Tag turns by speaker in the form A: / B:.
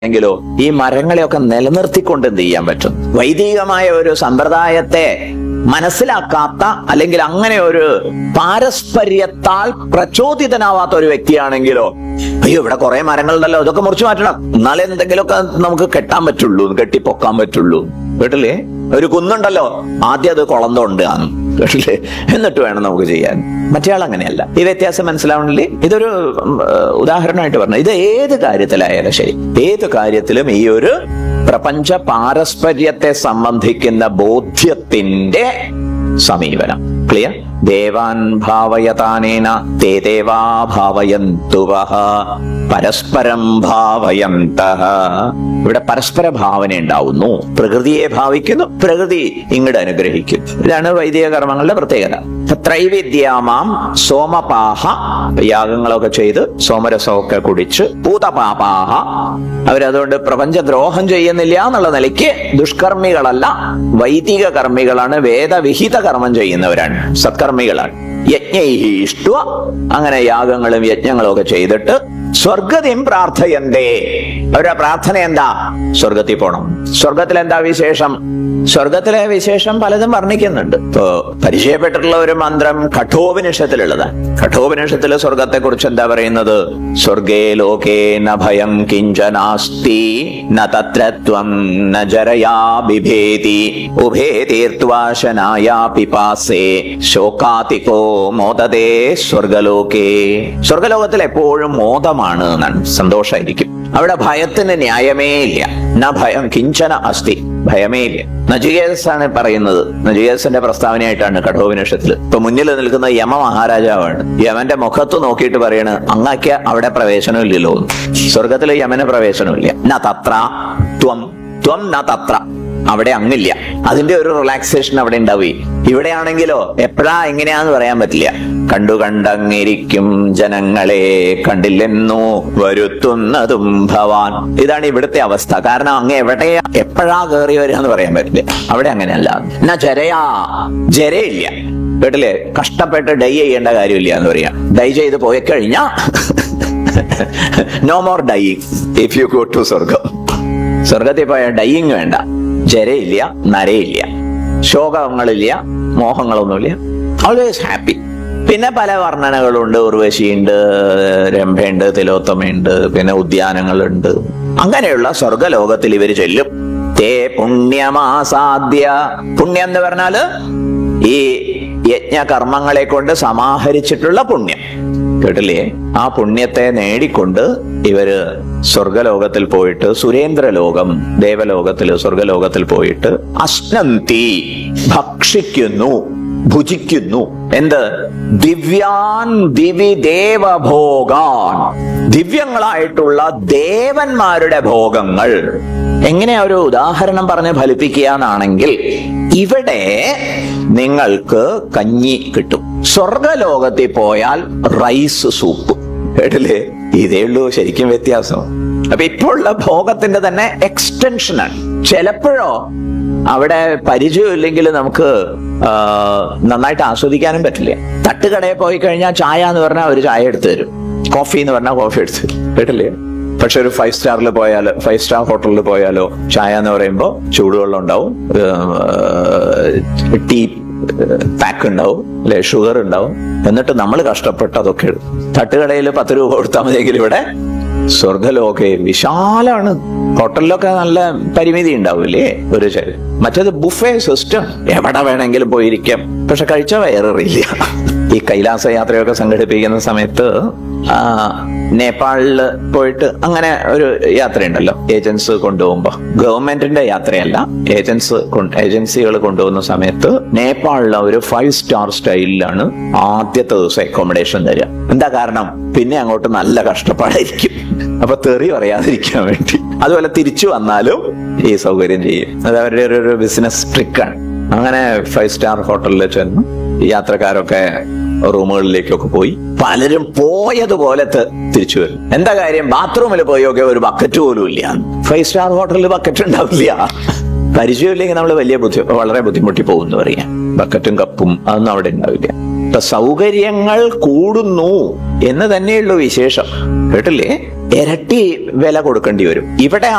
A: എങ്കിലോ ഈ മരങ്ങളെയൊക്കെ നിലനിർത്തിക്കൊണ്ട് എന്ത് ചെയ്യാൻ പറ്റും വൈദികമായ ഒരു സമ്പ്രദായത്തെ മനസ്സിലാക്കാത്ത അല്ലെങ്കിൽ അങ്ങനെ ഒരു പാരസ്പര്യത്താൽ പ്രചോദിതനാവാത്ത ഒരു വ്യക്തിയാണെങ്കിലോ അയ്യോ ഇവിടെ കുറെ മരങ്ങളുണ്ടല്ലോ ഇതൊക്കെ മുറിച്ചു മാറ്റണം എന്നാലേ എന്തെങ്കിലുമൊക്കെ നമുക്ക് കെട്ടാൻ പറ്റുള്ളൂ കെട്ടിപ്പൊക്കാൻ പറ്റുള്ളൂ കേട്ടില്ലേ ഒരു കുന്നുണ്ടല്ലോ ആദ്യം അത് കുളന്തുണ്ട് കേട്ടില്ലേ എന്നിട്ട് വേണം നമുക്ക് ചെയ്യാൻ മറ്റേ ആൾ അങ്ങനെയല്ല ഈ വ്യത്യാസം മനസ്സിലാവണില്ലേ ഇതൊരു ഉം, ഏഹ്, ഉദാഹരണമായിട്ട് പറഞ്ഞു ഇത് ഏത് കാര്യത്തിലായാലും ശരി ഏത് കാര്യത്തിലും ഈ ഒരു പ്രപഞ്ച പാരസ്പര്യത്തെ സംബന്ധിക്കുന്ന ബോധ്യത്തിന്റെ സമീപനം ക്ലിയർ ദേവാൻ ഭാവയതാനേന തേ ദേവാ ഭാവയന്തുവഹ പരസ്പരം ഭാവയന്ത ഇവിടെ പരസ്പര ഭാവന ഉണ്ടാവുന്നു പ്രകൃതിയെ ഭാവിക്കുന്നു പ്രകൃതി ഇങ്ങോട്ട് അനുഗ്രഹിക്കും ഇതാണ് വൈദിക കർമ്മങ്ങളുടെ പ്രത്യേകത ത്രൈവിദ്യാമാം സോമപാഹ യാഗങ്ങളൊക്കെ ചെയ്ത് സോമരസമൊക്കെ കുടിച്ച് പൂതപാപാഹ അവരതുകൊണ്ട് പ്രപഞ്ചദ്രോഹം ചെയ്യുന്നില്ല എന്നുള്ള നിലയ്ക്ക് ദുഷ്കർമ്മികളല്ല വൈദിക കർമ്മികളാണ് വേദവിഹിത കർമ്മം ചെയ്യുന്നവരാണ് സത്കർമ്മികളാണ് യജ്ഞൈഹി ഇഷ്ട അങ്ങനെ യാഗങ്ങളും യജ്ഞങ്ങളും ഒക്കെ ചെയ്തിട്ട് സ്വർഗതിയും പ്രാർത്ഥയന്തേ അവരുടെ പ്രാർത്ഥന എന്താ സ്വർഗത്തിൽ പോണം സ്വർഗത്തിൽ എന്താ വിശേഷം സ്വർഗത്തിലെ വിശേഷം പലതും വർണ്ണിക്കുന്നുണ്ട് ഇപ്പോ പരിചയപ്പെട്ടിട്ടുള്ള ഒരു മന്ത്രം കഠോപനിഷത്തിലുള്ളത് കഠോപനിഷത്തിലെ സ്വർഗത്തെ കുറിച്ച് എന്താ പറയുന്നത് സ്വർഗേ ലോകേ ന ഭയം കിഞ്ചനാസ്തി ന തത്രത്വം ന ജരയാ ബിഭേതി ഉഭേ തീർത്വാശനായ പിപാസേ ശോകാതികോ മോദതേ സ്വർഗലോകേ സ്വർഗലോകത്തിൽ എപ്പോഴും മോദമാണ് എന്നാണ് സന്തോഷമായിരിക്കും അവിടെ ഭയത്തിന് ന്യായമേ ഇല്ല ന ഭയം കിഞ്ചന അസ്തി ഭയമേ ഇല്ല നചികേതസാണ് പറയുന്നത് നചികേതസിന്റെ പ്രസ്താവനയായിട്ടാണ് കഠോപനിഷത്തിൽ ഇപ്പൊ മുന്നിൽ നിൽക്കുന്ന യമ മഹാരാജാവാണ് യമന്റെ മുഖത്ത് നോക്കിയിട്ട് പറയണ് അങ്ങാക്കിയ അവിടെ പ്രവേശനമില്ലല്ലോ സ്വർഗത്തിൽ യമന് പ്രവേശനമില്ല ന തത്ര ത്വം ത്വം ന തത്ര അവിടെ അങ്ങില്ല അതിന്റെ ഒരു റിലാക്സേഷൻ അവിടെ ഉണ്ടാവേ ഇവിടെയാണെങ്കിലോ എപ്പോഴാ എങ്ങനെയാന്ന് പറയാൻ പറ്റില്ല കണ്ടു കണ്ടങ്ങിരിക്കും ജനങ്ങളെ കണ്ടില്ലെന്നു വരുത്തുന്നതും ഭവാൻ ഇതാണ് ഇവിടുത്തെ അവസ്ഥ കാരണം അങ്ങ് എവിടെയാ എപ്പോഴാ കയറി വരിക എന്ന് പറയാൻ പറ്റില്ല അവിടെ അങ്ങനെയല്ല എന്നാ ജരയാ ജരയില്ല കേട്ടില്ലേ കഷ്ടപ്പെട്ട് ഡൈ ചെയ്യേണ്ട കാര്യമില്ല എന്ന് പറയാം ഡൈ ചെയ്ത് പോയി കഴിഞ്ഞാ no more die if you go to സ്വർഗം സ്വർഗത്തിൽ പോയ ഡൈയിങ് വേണ്ട ജരയില്ല നരയില്ല ശോകങ്ങളില്ല മോഹങ്ങളൊന്നുമില്ല ഓൾവേസ് ഹാപ്പി പിന്നെ പല വർണ്ണനകളുണ്ട് ഉർവശിയുണ്ട് രംഭയുണ്ട് തിലോത്തമയുണ്ട് പിന്നെ ഉദ്യാനങ്ങളുണ്ട് അങ്ങനെയുള്ള സ്വർഗലോകത്തിൽ ഇവർ ചെല്ലും തേ പുണ്യമാസാദ്യ പുണ്യം എന്ന് പറഞ്ഞാല് ഈ യജ്ഞകർമ്മങ്ങളെ കൊണ്ട് സമാഹരിച്ചിട്ടുള്ള പുണ്യം കേട്ടില്ലേ ആ പുണ്യത്തെ നേടിക്കൊണ്ട് ഇവര് സ്വർഗലോകത്തിൽ പോയിട്ട് സുരേന്ദ്രലോകം ദേവലോകത്തില് സ്വർഗലോകത്തിൽ പോയിട്ട് അശ്നന്തി ഭക്ഷിക്കുന്നു ഭുജിക്കുന്നു എന്ത് ദിവ്യാൻ ദിവി ദേവഭോഗാൻ ദിവ്യങ്ങളായിട്ടുള്ള ദേവന്മാരുടെ ഭോഗങ്ങൾ എങ്ങനെ ഒരു ഉദാഹരണം പറഞ്ഞ് ഫലിപ്പിക്കുക എന്നാണെങ്കിൽ ഇവിടെ നിങ്ങൾക്ക് കഞ്ഞി കിട്ടും സ്വർഗലോകത്തിൽ പോയാൽ റൈസ് സൂപ്പ് കേട്ടില്ലേ ഇതേ ഉള്ളൂ ശരിക്കും വ്യത്യാസം അപ്പൊ ഇപ്പോൾ ഉള്ള ഭോഗത്തിന്റെ തന്നെ എക്സ്റ്റൻഷനാണ് ചിലപ്പോഴോ അവിടെ പരിചയമില്ലെങ്കിൽ നമുക്ക് ആ, നന്നായിട്ട് ആസ്വദിക്കാനും പറ്റില്ല തട്ടുകടയിൽ പോയി കഴിഞ്ഞാൽ ചായ എന്ന് പറഞ്ഞാൽ ഒരു ചായ എടുത്തു തരും കോഫി എന്ന് പറഞ്ഞാൽ കോഫി എടുത്തു തരും കേട്ടില്ലേ പക്ഷെ ഒരു ഫൈവ് സ്റ്റാറിൽ പോയാലോ ഫൈവ് സ്റ്റാർ ഹോട്ടലിൽ പോയാലോ ചായ എന്ന് പറയുമ്പോൾ ചൂടുവെള്ളം ഉണ്ടാവും ടീ പാക്ക് ഉണ്ടാവും അല്ലെ ഷുഗർ ഉണ്ടാവും എന്നിട്ട് നമ്മൾ കഷ്ടപ്പെട്ട് അതൊക്കെ എടുക്കും തട്ടുകടയിൽ പത്ത് രൂപ കൊടുത്താൽ മതിയെങ്കിൽ ഇവിടെ സ്വർഗലോകെ വിശാലാണ് ഹോട്ടലിലൊക്കെ നല്ല പരിമിതി ഉണ്ടാവില്ലേ ഒരു ശരി മറ്റേത് ബുഫേ സിസ്റ്റം എവിടെ വേണമെങ്കിലും പോയിരിക്കാം പക്ഷെ കഴിച്ച വയറില്ല ഈ കൈലാസ യാത്രയൊക്കെ സംഘടിപ്പിക്കുന്ന സമയത്ത് ആ, നേപ്പാളില് പോയിട്ട് അങ്ങനെ ഒരു യാത്രയുണ്ടല്ലോ ഏജൻസ് കൊണ്ടുപോകുമ്പോ ഗവൺമെന്റിന്റെ യാത്രയല്ല ഏജൻസ് ഏജൻസികൾ കൊണ്ടുപോകുന്ന സമയത്ത് നേപ്പാളിലെ ഒരു ഫൈവ് സ്റ്റാർ സ്റ്റൈലിലാണ് ആദ്യത്തെ ദിവസം അക്കോമഡേഷൻ തരിക എന്താ കാരണം പിന്നെ അങ്ങോട്ട് നല്ല കഷ്ടപ്പാടായിരിക്കും അപ്പൊ തെറി പറയാതിരിക്കാൻ വേണ്ടി അതുപോലെ തിരിച്ചു വന്നാലും ഈ സൗകര്യം ചെയ്യും അത് അവരുടെ ഒരു- ഒരു ബിസിനസ് ട്രിക്കാണ് അങ്ങനെ ഫൈവ് സ്റ്റാർ ഹോട്ടലിൽ ചെന്ന് യാത്രക്കാരൊക്കെ റൂമുകളിലേക്കൊക്കെ പോയി പലരും പോയതുപോലെ ത- തിരിച്ചു വരും എന്താ കാര്യം ബാത്റൂമിൽ പോയൊക്കെ ഒരു ബക്കറ്റ് പോലും ഇല്ല ഫൈവ് സ്റ്റാർ ഹോട്ടലിൽ ബക്കറ്റ് ഉണ്ടാവില്ല പരിചയമില്ലെങ്കിൽ നമ്മൾ വലിയ ബുദ്ധി വളരെ ബുദ്ധിമുട്ടി പോകുന്നു പറയാം ബക്കറ്റും കപ്പും അതൊന്നും അവിടെ ഉണ്ടാവില്ല ഇപ്പൊ സൗകര്യങ്ങൾ കൂടുന്നു എന്ന് തന്നെയുള്ളൂ വിശേഷം കേട്ടില്ലേ ഇരട്ടി വില കൊടുക്കേണ്ടി വരും ഇവിടെ